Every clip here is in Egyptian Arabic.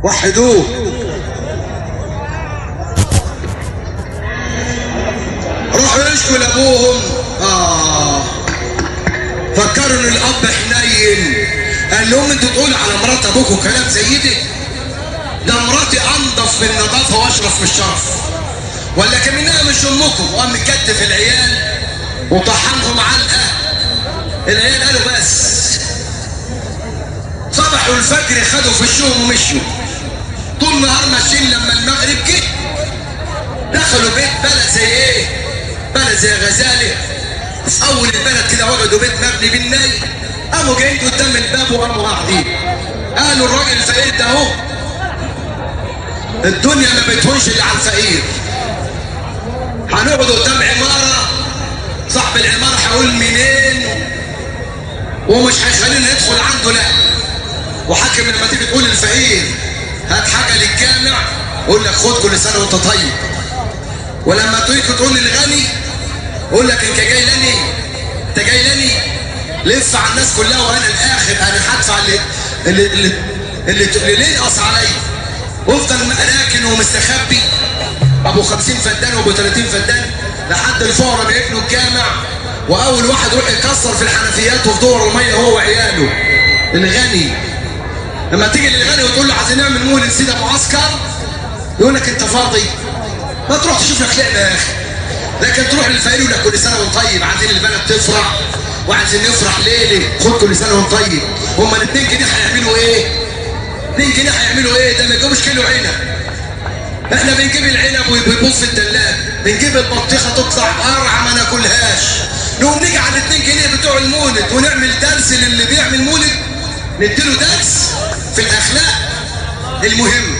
وحدوه روحوا يشكوا لابوهم اه فكروا ان الاب حنين قال لهم انتوا تقولوا على مرات ابوكم كلام زي ده ده مراتي انضف من النظافه واشرف من الشرف ولا كمنها مش امكم وقام مكتف العيال وطحنهم علقه العيال قالوا بس صبحوا الفجر خدوا في الشوم ومشوا طول النهار ماشيين لما المغرب جه دخلوا بيت بلد زي ايه بلد زي غزاله في اول البلد كده وجدوا بيت مبني بالناي قاموا جايين قدام الباب وقاموا قاعدين قالوا الراجل الفقير ده اهو الدنيا ما بتهونش الا على الفقير هنقعد قدام عماره صاحب العماره هيقول منين ومش هيخلينا ندخل عنده لا وحاكم لما تيجي تقول للفقير هات حاجه للجامع يقول لك خد كل سنه وانت طيب ولما تيجي تقول للغني يقول لك انت جاي لني انت جاي لني لف على الناس كلها وانا الاخر انا هدفع اللي اللي اللي, اللي, اللي ينقص عليا وافضل راكن ومستخبي ابو 50 فدان وابو 30 فدان لحد الفقراء بيبنوا الجامع واول واحد يروح يكسر في الحنفيات وفي دور الميه هو وعياله الغني لما تيجي للغني وتقول له عايزين نعمل مولد سيدة معسكر يقول لك انت فاضي ما تروح تشوف لك لعبه يا اخي لكن تروح للفقير يقول لك كل سنه وانت طيب عايزين البلد تفرح وعايزين نفرح ليله خد كل سنه وانت طيب هما الاثنين جنيه هيعملوا ايه؟ 2 جنيه هيعملوا ايه؟ ده ما يجيبوش كيلو عنب احنا بنجيب العنب ويبوظ في الثلاجه بنجيب البطيخه تطلع قرعه ما ناكلهاش نقوم نيجي على 2 جنيه بتوع المولد ونعمل درس للي بيعمل مولد نديله درس في الاخلاق المهم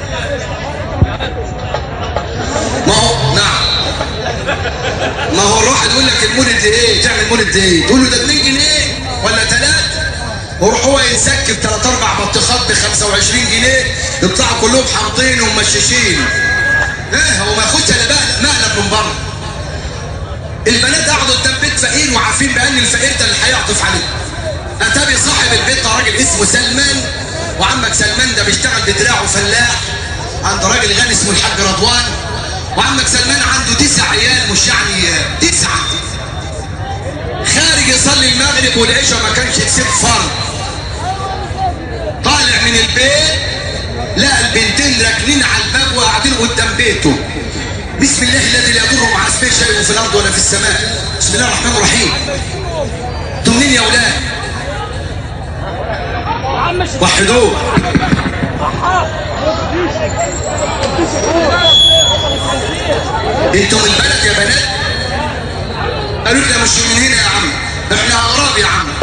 ما هو نعم ما هو الواحد يقول لك المولد دي ايه تعمل مولد دي ايه تقول له ده 2 جنيه ولا 3 ويروح هو ينسكب 3 4 بطيخات ب 25 جنيه يطلعوا كلهم حامضين وممششين ايه هو ما ياخدش الا مقلب من بره البنات قعدوا قدام بيت فقير وعارفين بان الفقير ده اللي هيعطف عليه اتابي صاحب البيت ده راجل اسمه سلمان وعمك سلمان ده بيشتغل بدراعه فلاح عند راجل غني اسمه الحاج رضوان وعمك سلمان عنده تسع عيال مش يعني تسعة خارج يصلي المغرب والعشاء ما كانش يسيب فرض طالع من البيت لقى البنتين راكنين على الباب وقاعدين قدام بيته بسم الله الذي لا يضر مع اسمه شيء في الارض ولا في السماء بسم الله الرحمن الرحيم انتوا منين يا اولاد وحدوه انتوا من البلد يا بنات قالوا لنا مش من هنا يا عم احنا اغراب يا عم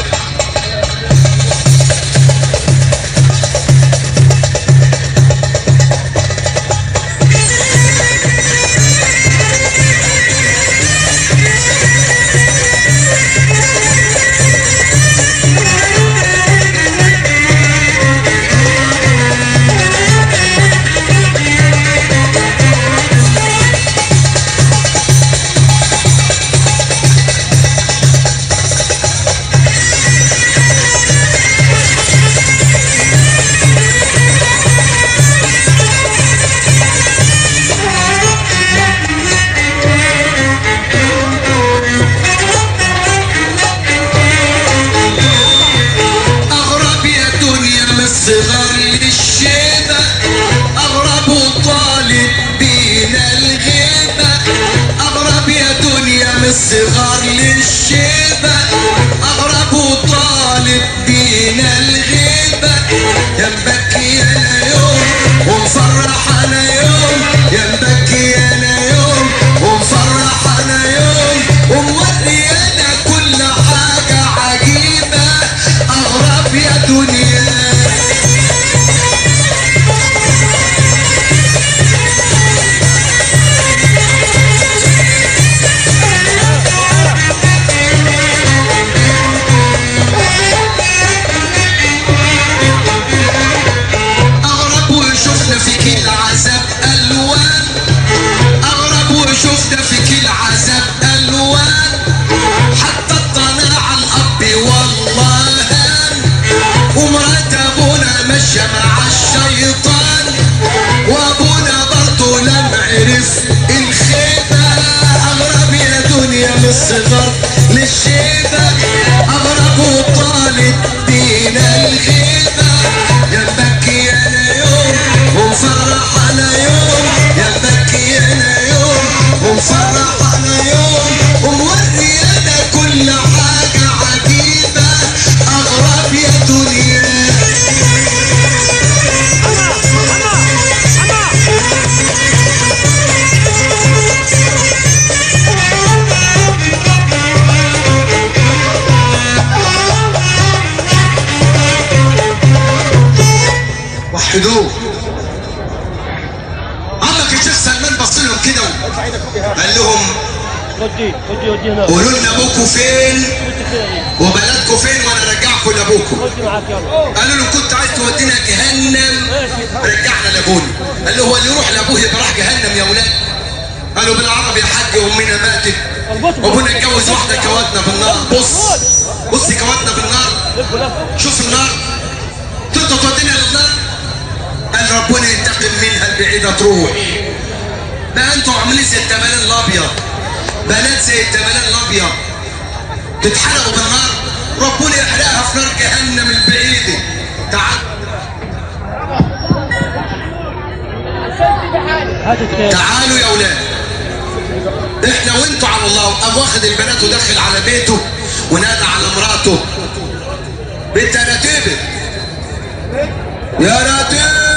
أغرب يا دنيا من الصغر للشيبة أغرب طالب بينا الغيبة أغرب يا دنيا من الصغر للشيبة أغرب طالب بينا الغيبة ينبكي أنا يوم ومفرح أنا يوم ينبكي أنا يوم ومفرح أنا يوم وموري أنا كل حاجة عجيبة أغرب يا دنيا أغرب وشفنا فيك العذاب الصغر للشيبة أغرب وطالب بينا الغيبة جنبك يا يوم ومفرح على يوم جنبك يا يوم ومفرح على يوم وموري أنا كل حاجة عجيبة أغرب يا دنيا وحدوه عمك الشيخ سلمان بص لهم كده قال لهم ودي ودي ودي هنا قولوا لنا ابوكوا فين وبلدكوا فين وانا ارجعكم لابوكم ودي معاك يلا قالوا له كنت عايز تودينا جهنم رجعنا لابونا قال له هو اللي يروح لابوه يبقى راح جهنم يا ولاد قالوا بالعربي يا حاج امنا ماتت وابونا اتجوز واحده كواتنا بالنار بص بص كواتنا بالنار لف لف شوف النار تقدر تودينا للنار قال ربنا ينتقم منها البعيدة تروح بقى انتوا عاملين زي التمالين الابيض بنات زي التمالين الابيض تتحرقوا بالنار ربنا يحرقها في نار جهنم البعيدة تعال هات التاني تعالوا يا اولاد احنا وانتوا على الله قام واخد البنات ودخل على بيته ونادى على مراته بنت يا رتيبه يا رتيبه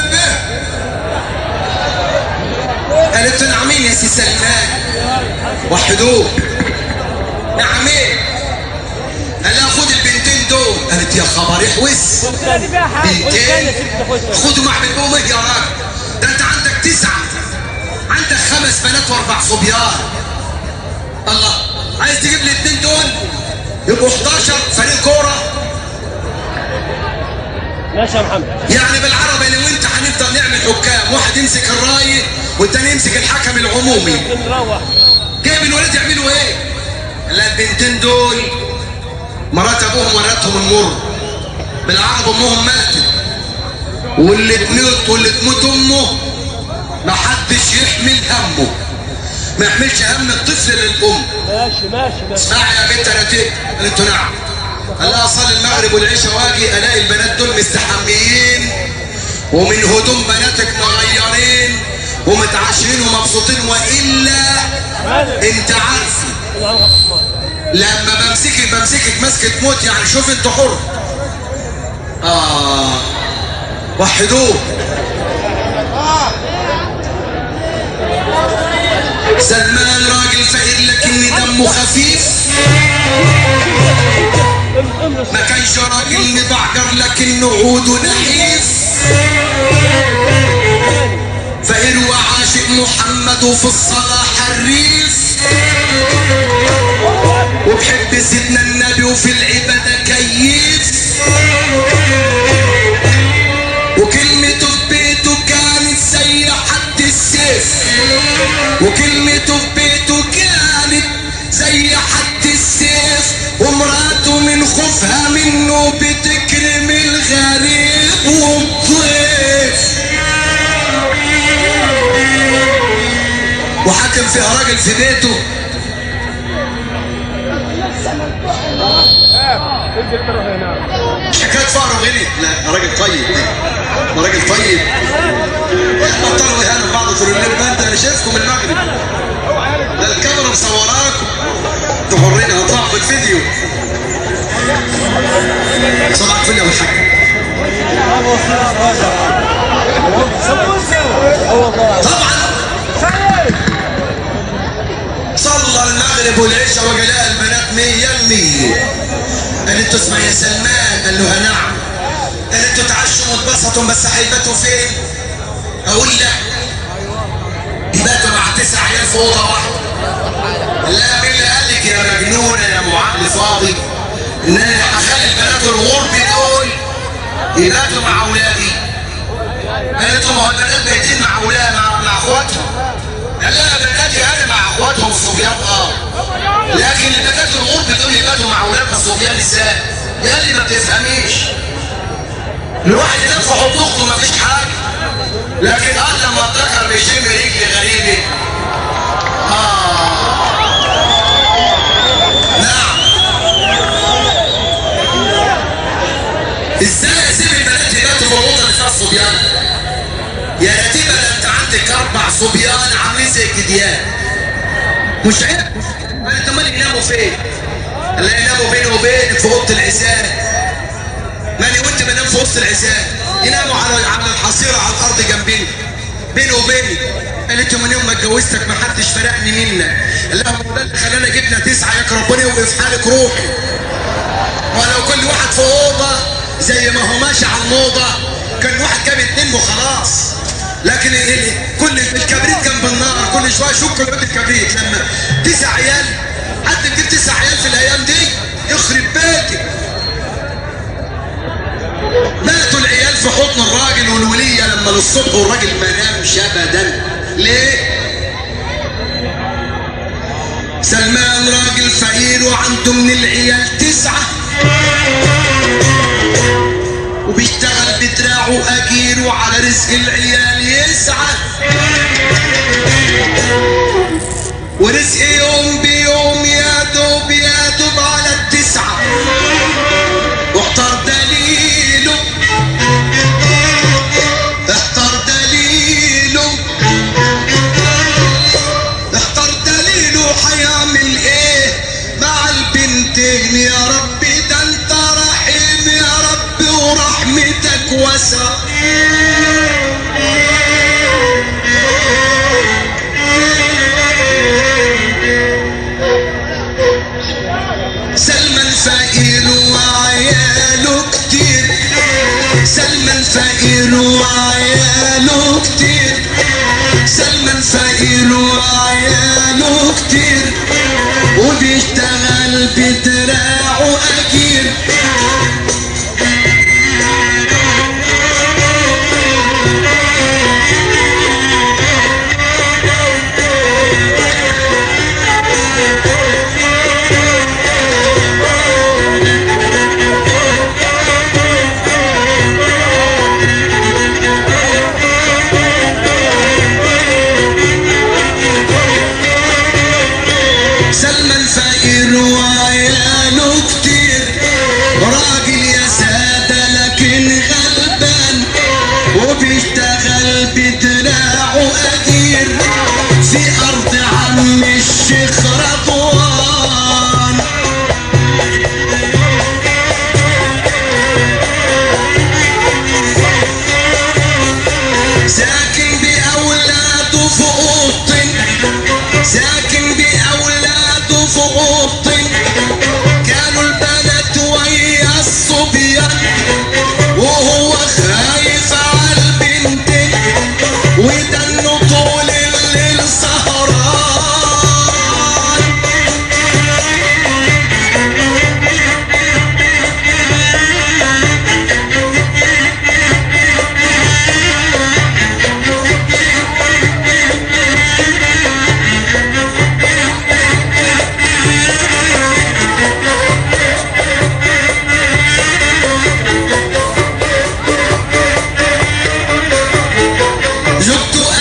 قالت له نعمين يا سي سلمان وحدوه نعمين قال لها خد البنتين دول قالت يا خبر احوس والتاني فيها حاجه والتاني يا ست تاخدها خدوا مع بنتهم ايه يا راجل ده انت عندك تسعة عندك خمس بنات واربع صبيان الله عايز تجيب لي اتنين دول يبقوا 11 فريق كورة ماشي يا محمد يعني بالعربي انا وانت هنفضل نعمل حكام واحد يمسك الراي والتاني يمسك الحكم العمومي نروح جايب الولاد يعملوا ايه؟ لا البنتين دول مرات ابوهم ورتهم المر بالعرب امهم ماتت واللي تموت واللي تموت امه ما حدش يحمل همه ما يحملش هم الطفل للام ماشي ماشي ماشي اسمعي يا بنت انا تيت قالت له نعم قال لها اصلي المغرب والعشاء واجي الاقي البنات دول مستحميين ومن هدوم بناتك مغيرين ومتعشرين ومبسوطين والا مالك انت عارفه نعم عثمان لما بمسكك بمسكك مسكة موت يعني شوف انت حر اه وحدوه سلمان راجل فقير لكن دمه خفيف ام- امرس ما كانش راجل مبعجر لكنه عوده نحيف فقير وعاشق محمد وفي الصلاة حريف وبحب سيدنا النبي وفي العبادة كيف وكلمته في بيته كانت زي حد السيف وكلمته في بيته كانت زي حد السيف ومراته من خوفها منه بتكرم الغريب والضيف وحاكم فيها راجل في بيته مش حكايه فقر وغني لا راجل طيب ده راجل طيب بطلوا اهانه بعض طول الليل بقى انت انا شايفكم المغرب ده الكاميرا مصوراكم انتوا حرين هطلع في الفيديو صباح الفل يا ابو الحاج طبعا صلى المغرب والعشاء وجلاء البنات مية المية قالت له اسمع يا سلمان قال له نعم قالت له تعشوا واتبسطوا بس هيباتوا فين؟ اقول لا يباتوا مع تسع عيال في اوضه واحده لا مين اللي قال لك يا مجنونه يا ابو عقل فاضي ان انا هخلي البنات الغرب دول يباتوا مع اولادي قالت له ما هو البنات بايتين مع اولاد مع, مع اخواتهم قال لها بناتي انا مع اخواتهم الصبيان اه لكن البنات الغرب دول يباتوا مع اولادها الصبيان ازاي؟ قال لي ما بتفهميش الواحد ينام في حضن اخته مفيش حاجه لكن قال لما اتذكر بيشم رجل غريبه اه يا رتيبة ده انت عندك اربع صبيان عاملين زي الجديان مش عيب ما انت امال يناموا فين؟ لا يناموا بيني وبينك في اوضه العزال ماني وانت بنام في وسط العزال يناموا على على الحصيره على الارض جنبنا بيني وبيني قالت من يوم ما اتجوزتك ما حدش فرقني منك قال لها هو ده اللي خلانا جبنا تسعه ياك ربنا يوقف حالك روحي ولو كل واحد في اوضه زي ما هو ماشي على الموضه كان واحد جاب اتنين وخلاص لكن ال- كل الكبريت جنب النار كل شويه شوف كل بيت الكبريت لما تسع عيال حد يجيب تسع عيال في الايام دي يخرب بيتك ماتوا العيال في حضن الراجل والولية لما للصبح والراجل ما نامش ابدا ليه؟ سلمان راجل فقير وعنده من العيال تسعة وبيشتغل بدراعه أجير وعلى رزق العيال يسعى ورزق يوم بيوم يا دوب يا دوب على التسعة واختار دليله اختار دليله اختار دليله هيعمل ايه مع البنتين يا رب ده انت رحيم يا رب ورحمتك واسعة سلمان فقير وعياله كتير سلمان فقير وعياله كتير سلمان فقير وعياله كتير وبيشتغل بدراعه أجير سلمان فقير وعياله كتير راجل يا سادة لكن غلبان وبيشتغل بدراعه أجير في أرض عم الشيخ رضوان ساكن بأولاده في أوضتي ساكن بأولاده في أوضتي كانوا البنات ويا الصبيان وهو خايف على البنتين ودنه طول الليل سهران زدت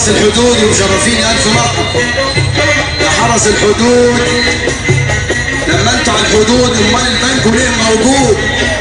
حرس الحدود ومشرفين الف مرحبا يا حرس الحدود لما انتوا على الحدود امال البنك ليه موجود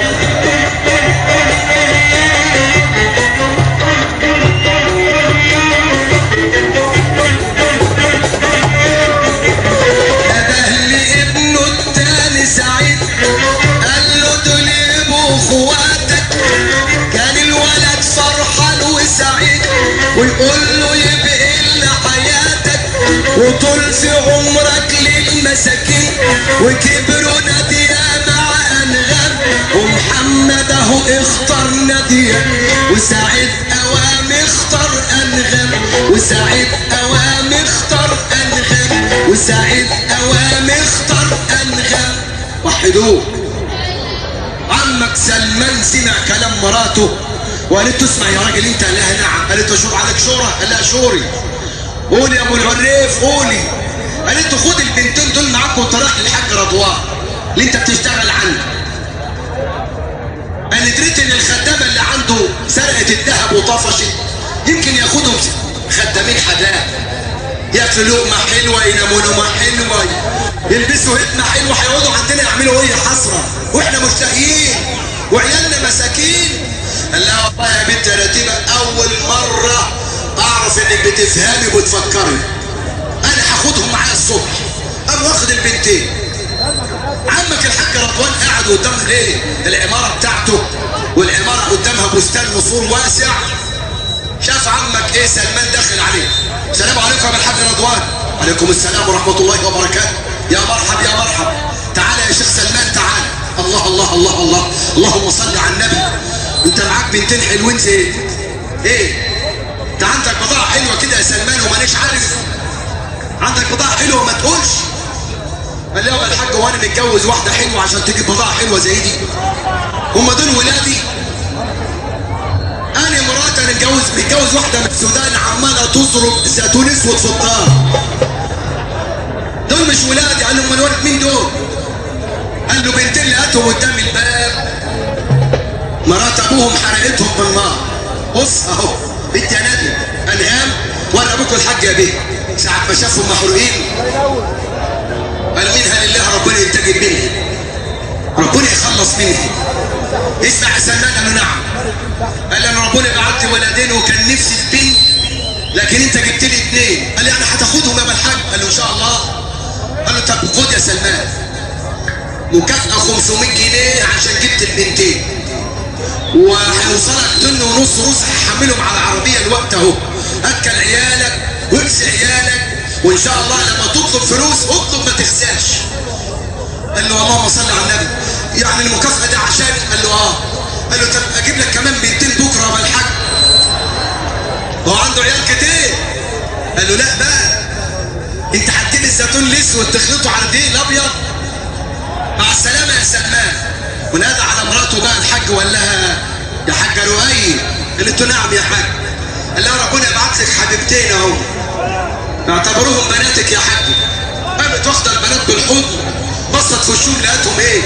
نده لي ابنه التاني سعيد قال له دول يبقوا اخواتك كان الولد فرحان وسعيد ويقول له يبقى لنا حياتك وطول في عمرك للمساكين وكبروا نادية مع انغام ومحمد اهو اختار نادية وسعيد اوام اختار انغام وسعيد اوام اختار انغام وسعيد اوام اختار انغام وحدوه عمك سلمان سمع كلام مراته وقالت له اسمع يا راجل انت قال لها نعم قالت له شوف عليك شورى قال لها شوري قولي يا ابو العريف قولي قالت له خد البنتين دول معاك وانت رايح للحاج رضوان اللي انت بتشتغل عنه قالت ريت ان الخدامه اللي عنده سرقت الذهب وطفشت يمكن ياخدهم خدامين حداد ياكلوا لقمه حلوه يناموا نومه حلوه يلبسوا هدمه حلوه هيقعدوا عندنا يعملوا ايه حسره واحنا مشتهيين وعيالنا مساكين قال لها والله يا بنت يا رتيبه اول مره اعرف انك بتفهمي وبتفكري انا هاخدهم معايا الصبح قام واخد البنتين عمك الحاج رضوان قاعد قدام الايه العماره بتاعته والعماره قدامها بستان نصور واسع شاف عمك ايه سلمان داخل عليه السلام عليكم يا الحاج رضوان عليكم السلام ورحمه الله وبركاته يا مرحب يا مرحب تعالى يا شيخ سلمان تعالى الله الله الله الله اللهم صل على النبي انت معاك بنتين حلوين زي ايه انت عندك بضاعه حلوه كده يا سلمان ومانيش عارف عندك بضاعه حلوه ما تقولش قال لي يا الحاج وانا متجوز واحده حلوه عشان تجيب بضاعه حلوه زي دي هم دول ولادي انا مراتي انا متجوز متجوز واحده من السودان عماله تضرب زيتون اسود في الدار دول مش ولادي قال له امال ولد مين دول قال له بنتين لقيتهم قدام الباب مرات ابوهم حرقتهم بالنار بص اهو بنت يا ناديه انهام ولا ابوك الحاج يا بيه ساعه ما شافهم محروقين قال منها لله ربنا ينتجب منها ربنا يخلص منها اسمع يا سلمان قال له نعم قال لي انا ربنا بعت لي ولدين وكان نفسي في بنت لكن انت جبت لي اثنين قال لي انا هتاخدهم يا الحاج قال له ان شاء الله قال له طب خد يا سلمان مكافأة 500 جنيه عشان جبت البنتين وهيوصلك طن ونص روس هحملهم على العربية الوقت اهو اكل عيالك واكسي عيالك وان شاء الله لما تطلب فلوس اطلب ما تخساش قال له اللهم صل على النبي يعني المكافأة دي عشان قال له اه قال له طب اجيب لك كمان بنتين بكره يا الحاج هو عنده عيال كتير قال له لا بقى انت هتجيب الزيتون الاسود تخلطه على الدقيق الابيض مع السلامه يا سلمان ونادى على مراته بقى الحاج وقال لها يا حاجه رؤي قالت له نعم يا حاج قال لها ربنا يبعت لك حبيبتين اهو اعتبروهم بناتك يا حاج قامت واخده البنات بالحضن بصت في وشهم لقيتهم ايه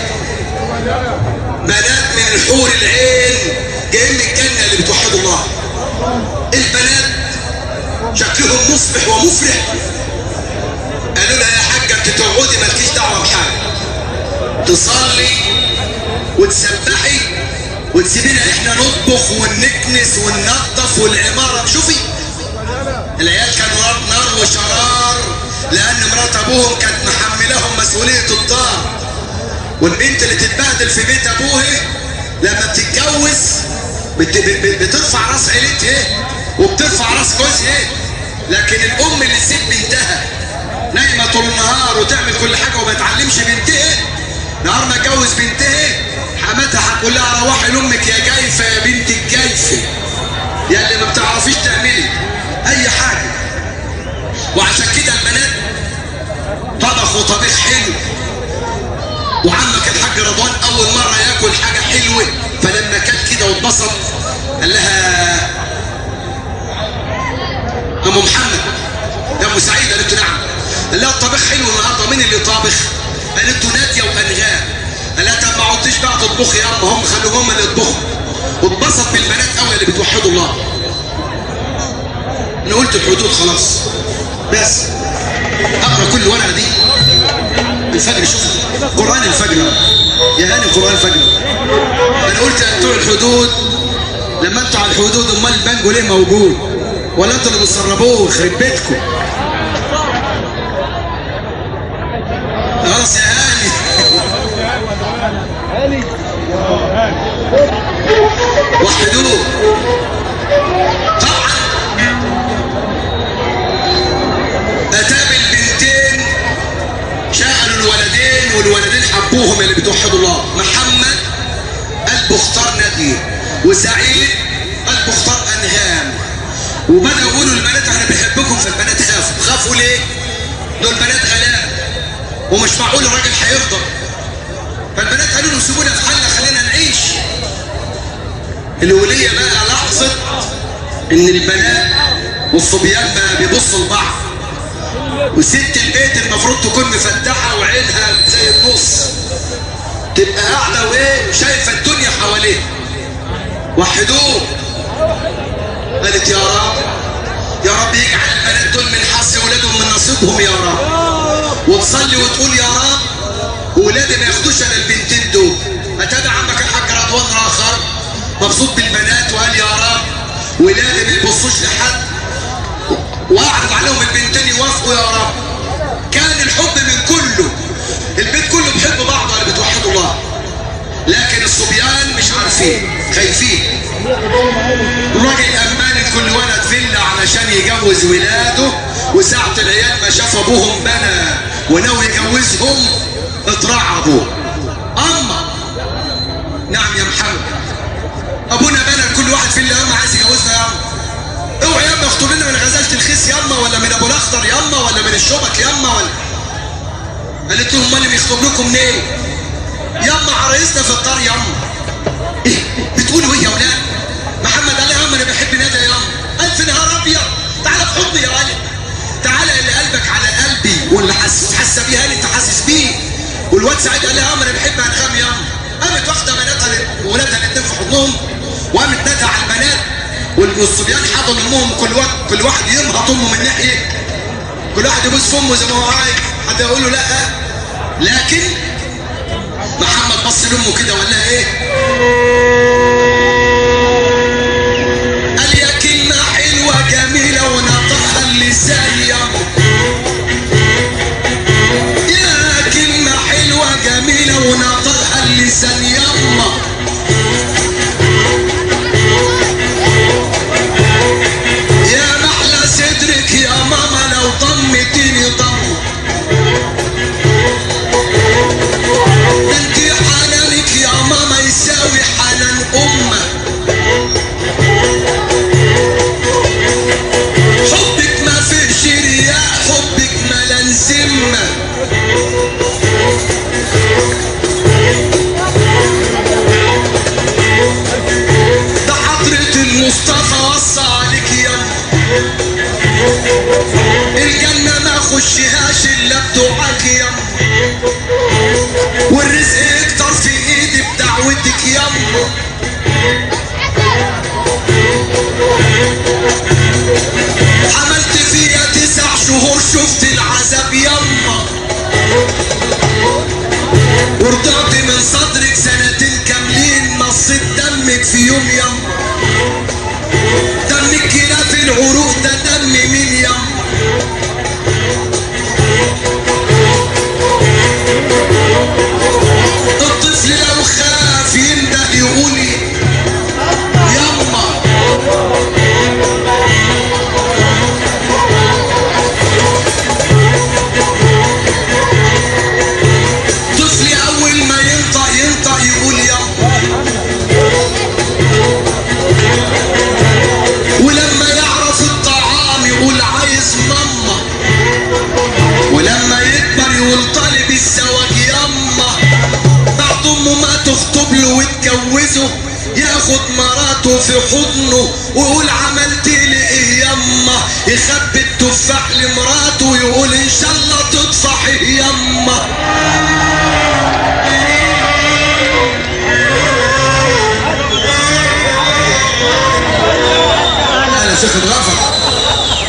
بنات من حور العين جايين من الجنه اللي بتوحد الله البنات شكلهم مصبح ومفرح قالوا لها يا حاجه انت تقعدي مالكيش دعوه بحاجه تصلي وتسبحي وتسيبينا احنا نطبخ ونكنس وننظف والعماره شوفي العيال كانوا نار نار وشرار لان مرات ابوهم كانت محملهم مسؤوليه الدار والبنت اللي تتبهدل في بيت ابوها لما بتتجوز بت... بت... بترفع راس عيلتها وبترفع راس جوزها لكن الام اللي تسيب بنتها نايمه طول النهار وتعمل كل حاجه وما تعلمش بنتها نهار ما اتجوز بنتها حماتها هتقول لها روحي لامك يا جايفه يا بنت الجايفه يا اللي ما بتعرفيش تعملي اي حاجه وعشان كده البنات طبخوا طبيخ حلو وعمك الحاج رضوان اول مره ياكل حاجه حلوه فلما كل كده واتبسط قال لها ام محمد يا ام سعيد قالت له نعم قال لها الطبيخ حلو النهارده مين اللي طابخ قالت له ناديه وانغام قال لها طب ما عدتش بقى تطبخي يا ام هم خلوهم هم اللي يطبخوا واتبسط بالبنات قوي اللي بتوحدوا الله انا قلت الحدود خلاص بس اقرا كل ورقه دي الفجر شوف قران الفجر يا هاني قران الفجر انا قلت يا بتوع الحدود لما انتوا على الحدود امال البانجو ليه موجود ولا انتوا اللي بتسربوه يخرب بيتكم خلاص يا هاني هاني وحدوه طبعا اتى بالبنتين شغلوا الولدين والولدين حبوهم اللي بتوحدوا الله محمد قلبه اختار نادية وسعيد قلبه اختار انغام وبدأوا يقولوا البنات انا بحبكم فالبنات خافوا خافوا ليه؟ دول بنات غلاب ومش معقول الراجل هيرضى فالبنات قالوا له سيبونا في حالنا خلينا نعيش الولية بقى لاحظت ان البنات والصبيان بقى بيبصوا لبعض وست البيت المفروض تكون مفتحة وعينها زي النص تبقى قاعدة وايه شايفة الدنيا حواليها وحدوه قالت يا رب يا رب يجعل البنات دول من حظ ولادهم من نصيبهم يا رب وتصلي وتقول يا رب ولادي ما ياخدوش انا البنتين دول اتابع عمك الحاج رضوان اخر مبسوط بالبنات وقال يا رب ولادي ما يبصوش لحد واعرض عليهم البنتين يوافقوا يا رب كان الحب من كله البيت كله بيحب بعض اللي بتوحدوا الله لكن الصبيان مش عارفين خايفين الراجل امان كل ولد فيلا علشان يجوز ولاده وساعة العيال ما شاف ابوهم بنى وناوي يجوزهم اترعبوا اما نعم يا محمد ابونا بنى كل واحد فيلا ياما عايز يجوزنا ياما اوعى ياما اخطب لنا من غزاله الخيس ياما ولا من ابو الاخضر ياما ولا من الشبك ياما ولا قالت لهم امال بيخطب لكم منين ياما عرايسنا في الدار ياما ايه بتقولوا ايه يا ولاد محمد قال لي ياما انا بحب ندى ياما الف نهار ابيض تعالى في حضني يا ولد تعالى اللي قلبك على قلبي واللي حاسس حاسه بيها انت حاسس بيه والواد سعيد قال لي ياما انا بحب انغام ياما قامت واخده بناتها وولادها الاثنين في حضنهم وقامت نادى على البنات والصبيان حضن امهم كل واحد كل واحد ينهض امه من ناحيه كل واحد يبوس في امه زي ما هو عايز حد يقول له لا لكن محمد بص لامه كده وقال لها ايه قال يا كلمه حلوه جميله ونطقها اللسان ياما يا كلمه حلوه جميله ونطقها اللسان ياما يا محلى صدرك يا ماما لو ضمتيني ضم انت حنانك يا ماما يساوي حنان امك حبك ما فيش رياء حبك ملان ذمه ده حضرة المصطفى وصى عليك يا الجنة ما خشهاش الا بدعاك يا والرزق يكتر في ايدي بدعوتك يا عملت فيها تسع شهور شفت العذاب يما ورضعت من صدرك سنتين كاملين نصيت دمك في يوم يما دمك كده في العروق ده دم مين يما الطفل لو خاف ينده يقول يما طفل اول ما ينطق ينطق يقول يما ولما يعرف الطعام يقول عايز ماما ولما يكبر يقول طالب الزواج ياما بعد امه ما تخطب له وتجوزه ياخد مراته في حضنه ويقول عملت لي ايه ياما يخبي التفاح لمراته ويقول ان شاء الله تطفحي ياما انا شيخ اتغفر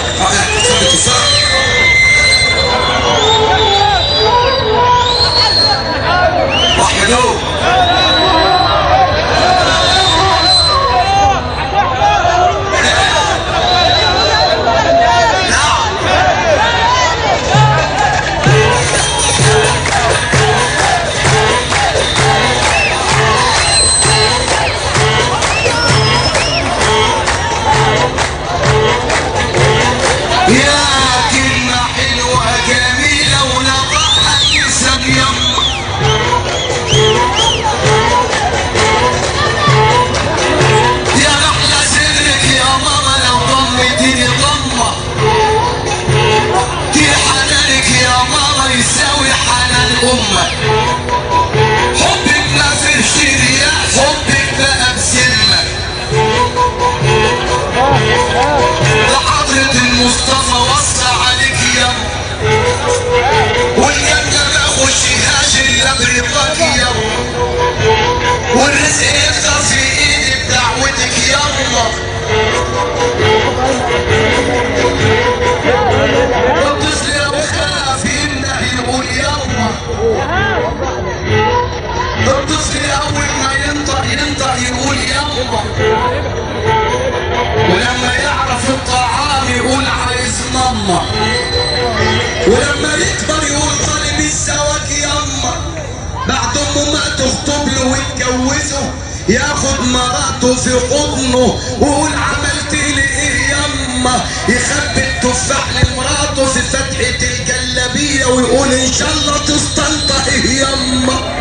رزق يكتر في ايدي بدعوتك يما والطفل لو خاف ينده يقول يما الطفل اول ما ينطق ينطق يقول يما ولما يعرف الطعام يقول عايز ماما ولما يكبر يقول طالب الزواج يما بعد امه ما تخطب له ويتجوزه ياخد مراته في حضنه ويقول عملت لي ايه يما يخبي التفاح لمراته في فتحة الجلابية ويقول ان شاء الله تستنطق يما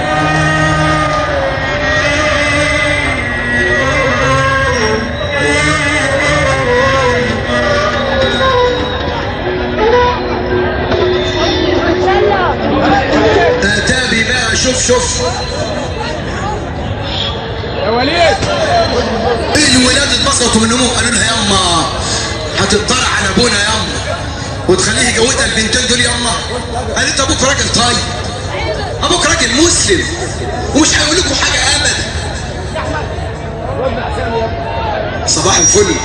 تابي بقى شوف شوف يا وليد الولاد اتبسطوا من امهم قالوا لها يما هتطلع على ابونا يما وتخليه يجوزها البنتين دول يما قالت ابوك راجل طيب ابوك راجل مسلم ومش هيقول لكم حاجه ابدا صباح الفل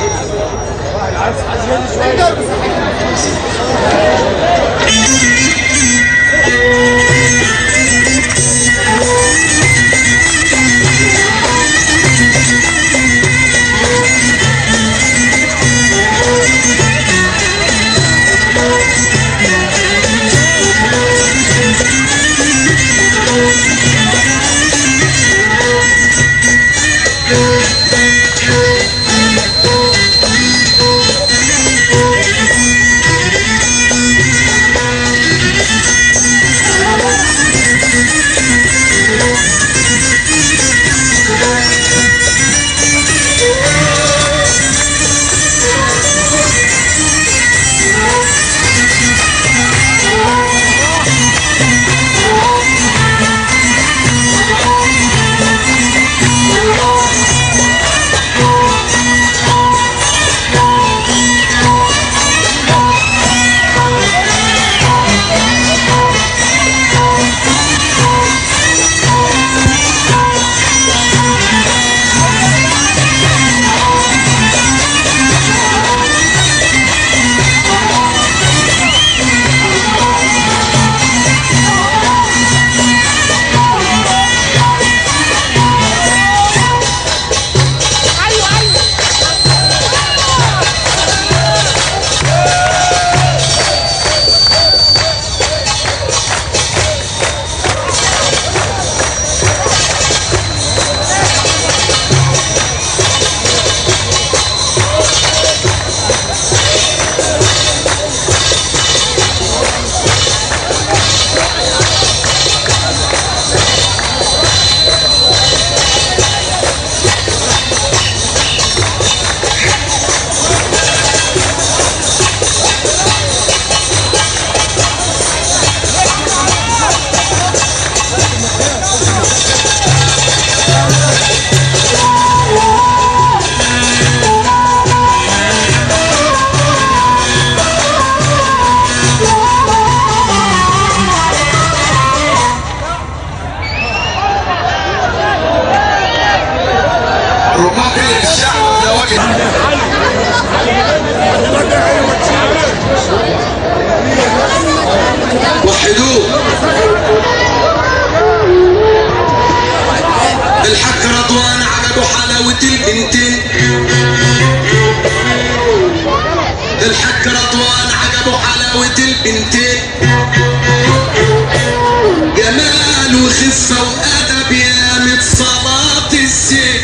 ربما كل الشعب ده واجب وحدوه الحاج رضوان عجبه حلاوة البنتين الحاج رضوان عجبه حلاوة البنتين جمال وخفة وأدب يا صلاة الزين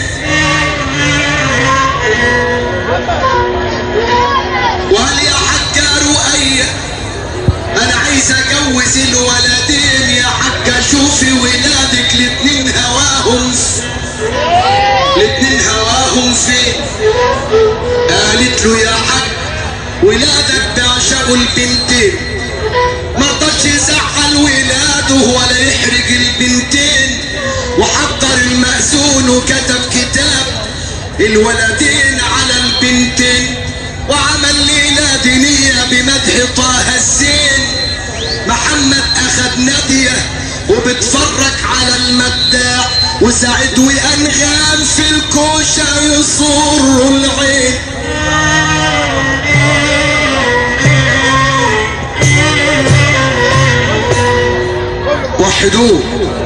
وهل يا حاجة رؤية انا عايز اجوز الولدين يا حاجة شوفي ولادك الاتنين هواهم ف- الاتنين هواهم فين قالت له يا حاج ولادك بيعشقوا البنتين مرضاش يزعل ولاده ولا يحرج البنتين وحضر المأذون وكتب كتاب الولدين على البنتين وعمل ليلة دينية بمدح طه الزين محمد أخد نادية وبتفرج على المداح وسعد وانغام في الكوشه يصر العين وحدوه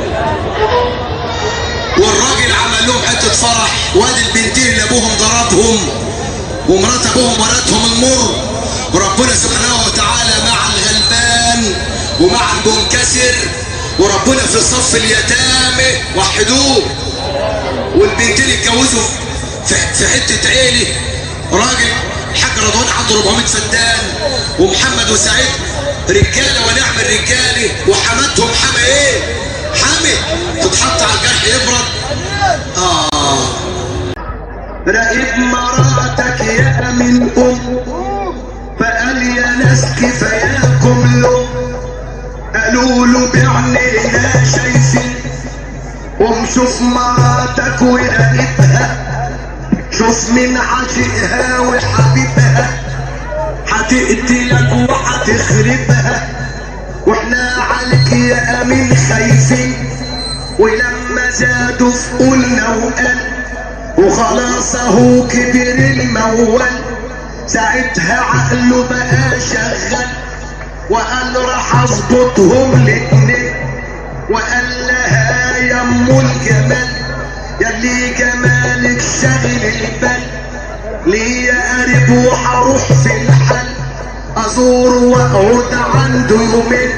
والراجل عمل لهم حته فرح وادي البنتين اللي ابوهم ضربهم ومرات ابوهم ورتهم المر وربنا سبحانه وتعالى مع الغلبان ومع المنكسر وربنا في صف اليتامى وحدوه والبنتين اتجوزوا في في حته عيله راجل الحاج رضوان عنده 400 فدان ومحمد وسعيد رجاله ونعم الرجاله وحماتهم حما ايه؟ حامي تتحط على الجرح يبرد اه راقب مراتك يا من ام فقال يا ناس كفاياكم له قالوا له بعينينا شايفين قوم شوف مراتك وراقبها شوف من عاشقها وحبيبها هتقتلك وهتخربها واحنا عليك يا امين خايفين ولما زادوا في قولنا وقال وخلاص اهو كبر الموال ساعتها عقله بقى شغال وقال راح اظبطهم الاتنين وقال لها يا ام الجمال يلي جمالك شاغل البال ليا قريب وهروح في الحل ازور واقعد عنده يومين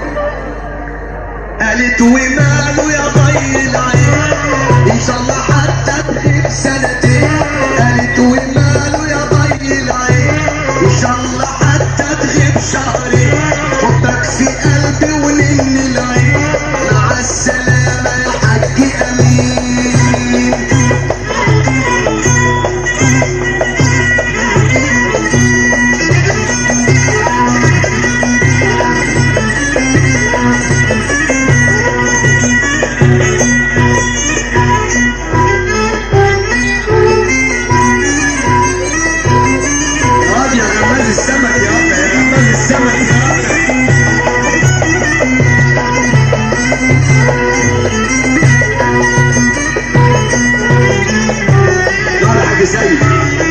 قالت وماله يا ضي العين ان شاء الله حتى تغيب سنتين قالت وماله يا ضي العين ان شاء الله حتى تغيب شهرين حبك في قلبي ونن العين مع السلامة يا حاج امين يا غماز السمك يا رب يا غماز السمك يا رب يلا يا حاج سيد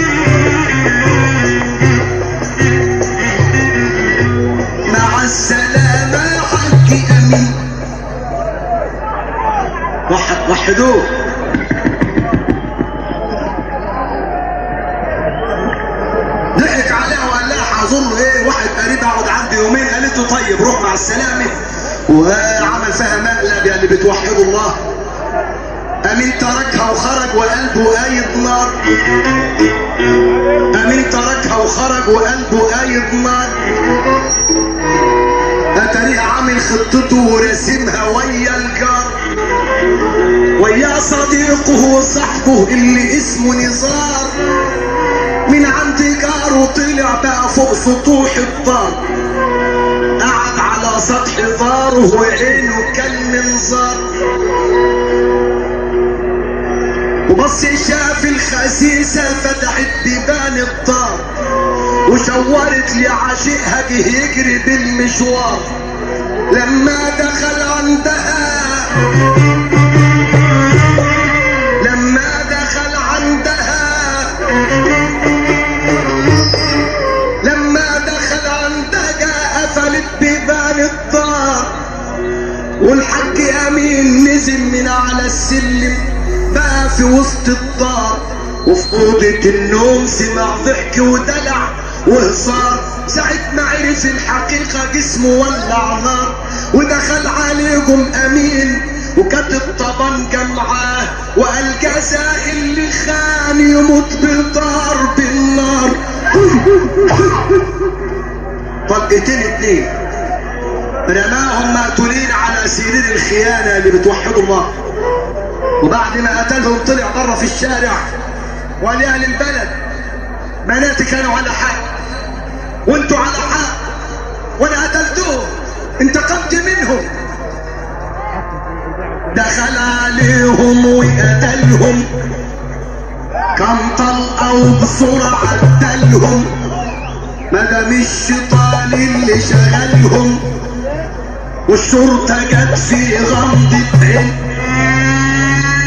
مع السلامة يا حاج أمين وحد وحدوه ضحك عليها وقال لها هظن ايه واحد قريب اقعد عندي يومين قالت له طيب روح مع السلامه وعمل فيها مقلب يا اللي بتوحدوا الله امين تركها وخرج وقلبه قايد نار امين تركها وخرج وقلبه قايد نار اتاريها عامل خطته وراسمها ويا الجار ويا صديقه وصاحبه اللي اسمه نزار من عند جاره طلع بقى فوق سطوح الدار قعد على سطح داره وعينه كان منظار وبص شاف الخسيسة فتحت بيبان الدار وشورت لعاشقها جه يجري بالمشوار لما دخل عندها لما دخل عندها لما دخل عندها قفلت بيبان الدار والحاج امين نزل من على السلم بقى في وسط الدار وفي اوضه النوم سمع ضحك ودلع وهزار ساعة ما عرف الحقيقة جسمه ولع نار ودخل عليهم امين وكانت الطبنجة معاه وقال جزاء اللي خان يموت بضرب النار طلقتين اتنين رماهم مقتولين على سرير الخيانة اللي بتوحدوا الله وبعد ما قتلهم طلع بره في الشارع وقال يا اهل البلد بناتي كانوا على حق وانتوا على حق وانا قتلتهم انتقمت منهم دخل عليهم وقتلهم كم طلقة وبسرعة قتلهم مدام الشيطان اللي شغلهم والشرطة جت في غمضة عين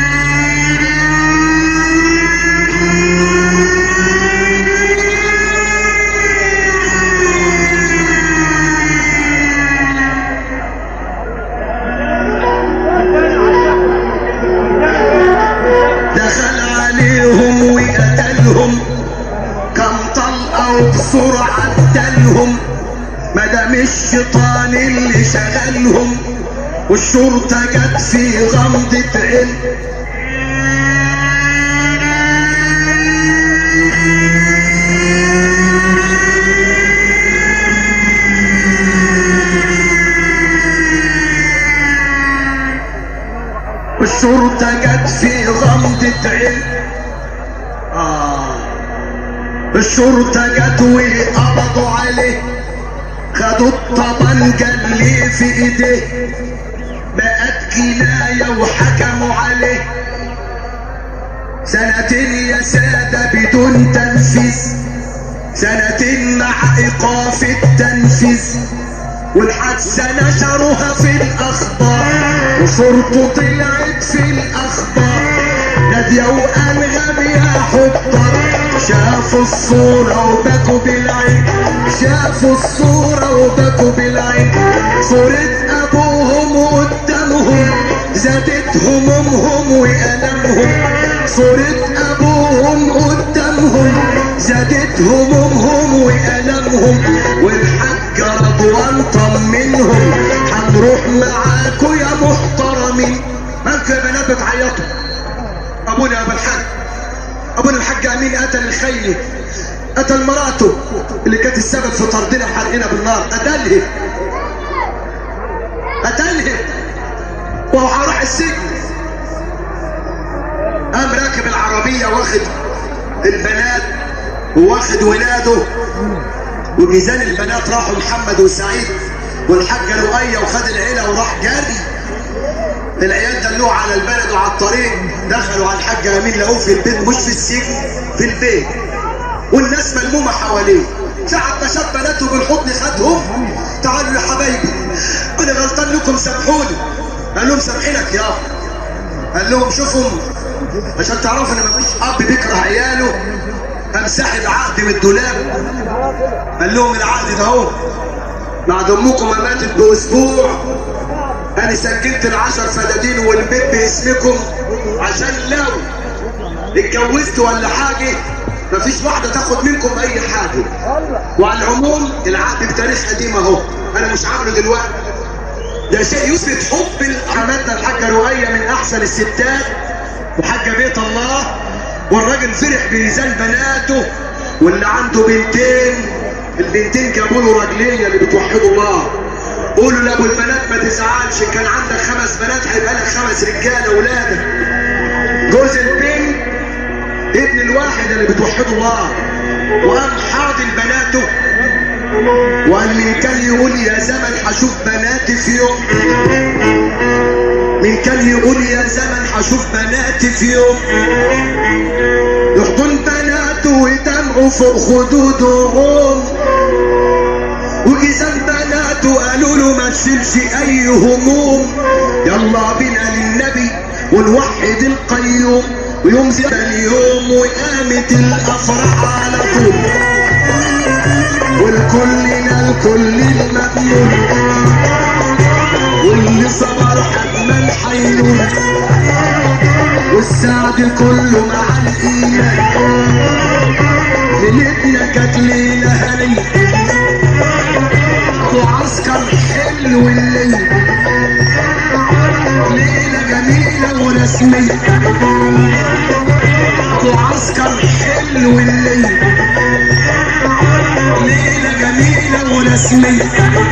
الشيطان اللي شغلهم والشرطة جت في غمضة عين والشرطة جت في غمضة عين آه الشرطة جت وقبضوا عليه خدوا الطبنجة اللي في ايديه بقت جناية وحكموا عليه سنتين يا سادة بدون تنفيذ سنتين مع ايقاف التنفيذ والحادثة نشروها في الاخبار وصورته طلعت في الاخبار نادية وانغام يا حضر شافوا الصورة وبكوا بالعين شافوا الصورة وبكوا بالعين صورة ابوهم قدامهم زادت همومهم وألمهم صورة ابوهم قدامهم زادت همومهم وألمهم والحاجة رضوان طمنهم هنروح معاكوا يا محترمين مالكوا يا بنات بتعيطوا ابونا يا ابو الحاج ابونا الحاج امين قتل الخيلي قتل مراته اللي كانت السبب في طردنا وحرقنا بالنار قتلها قتلها وهو هيروح السجن قام راكب العربيه واخد البنات وواخد ولاده وميزان البنات راحوا محمد وسعيد والحاجه لؤيه وخد العيله وراح جري العيال دلوه على البلد وعلى الطريق دخلوا على الحاج امين لقوه في البيت مش في السجن في البيت والناس ملمومه حواليه ساعة ما شاف بناته بالحضن خدهم تعالوا يا حبايبي انا غلطان لكم سامحوني قال لهم سامحينك يا قال لهم شوفوا عشان تعرفوا ان مفيش اب بيكره عياله قام ساحب عقد من الدولاب قال لهم العقد ده اهو بعد امكم ما ماتت باسبوع انا سجلت العشر فدادين والبيت باسمكم عشان لو اتجوزت ولا حاجه مفيش واحده تاخد منكم اي حاجه وعلى العموم العقد بتاريخ قديم اهو انا مش عامله دلوقتي ده شيء يثبت حب حماتنا الحاجه رؤيه من احسن الستات وحاجه بيت الله والراجل فرح بميزان بناته واللي عنده بنتين البنتين جابوا له رجليه اللي بتوحدوا الله قولوا لابو البنات ما تزعلش كان عندك خمس بنات هيبقى لك خمس رجاله ولادك جوز البنت ابن الواحد اللي بتوحدوا الله وقام حاضن بناته وقال من كان يقول يا زمن هشوف بناتي في يوم من كان يقول يا زمن هشوف بناتي في يوم يحضن بناته ويدمعوا فوق خدودهم وجيزان بناته قالوا له ما تشيلش اي هموم يلا بينا للنبي ونوحد القيوم ويوم زي اليوم وقامت الافراح على طول والكلنا الكل المأمون واللي صبر حتما حينون والسعد كله مع الايمان ليلتنا كانت ليله هنيه وعسكر حلو الليل ليلة جميلة ورسمية وعسكر حلو الليل ليلة جميلة ورسمية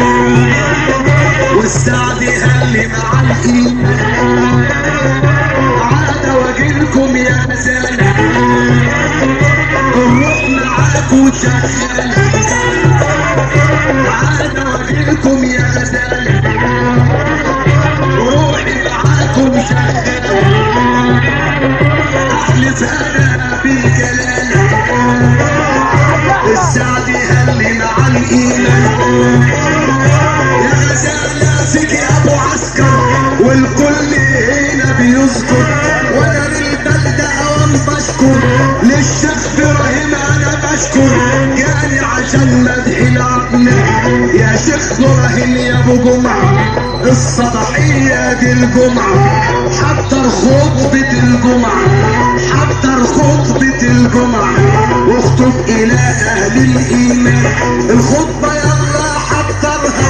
والسعد هلي مع الإيمان عاد واجيلكم يا غزالة الروح معاكوا شغالة عاد واجيلكم يا غزالة روحي معاكم شغالة احلف انا بالجلالة السعد هلي مع الايمان يا غزالة فيك يا ابو عسكر والكل هنا بيذكر وانا للبلدة اوام بشكر للشيخ ابراهيم انا بشكر جاني عشان مدحي العقل يا شيخ ابراهيم يا ابو جمعة الصباحية دي الجمعة حضر خطبة الجمعة حضر خطبة الجمعة واخطب الى اهل الايمان الخطبة يلا حضرها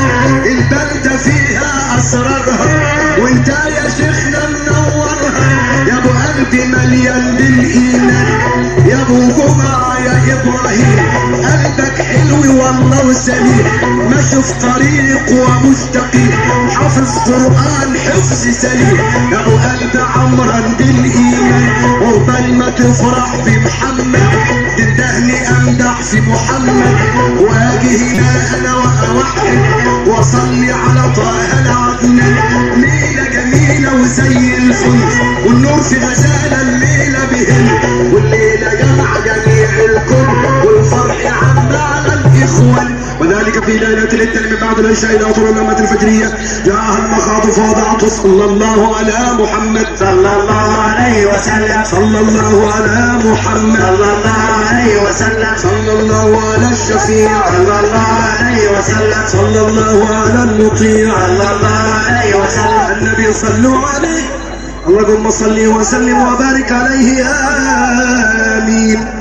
قلبي مليان بالايمان يا ابو جمعه يا ابراهيم قلبك حلو والله وسليم ماشي في طريق ومستقيم حافظ قران حفظ سليم يا ابو قلب عمرا بالايمان وقبل ما تفرح بمحمد تندهني امدح في محمد واجي هنا انا واوحد واصلي على طه العدنان ليله جميله وزي الفل والنور في غزاله الليله بهن والليله جمع جميع الكل والفرح عم على الاخوان وذلك في ليلة التل من بعد العشاء إلى طول الأمة الفجرية جاءها المخاض فوضعت صلى الله على محمد صلى الله عليه وسلم صلى الله على محمد صلى الله عليه وسلم صلى الله على الشفيع صلى الله عليه وسلم صلى الله على المطيع صلى الله عليه وسلم النبي صلوا عليه اللهم صل وسلم وبارك عليه آمين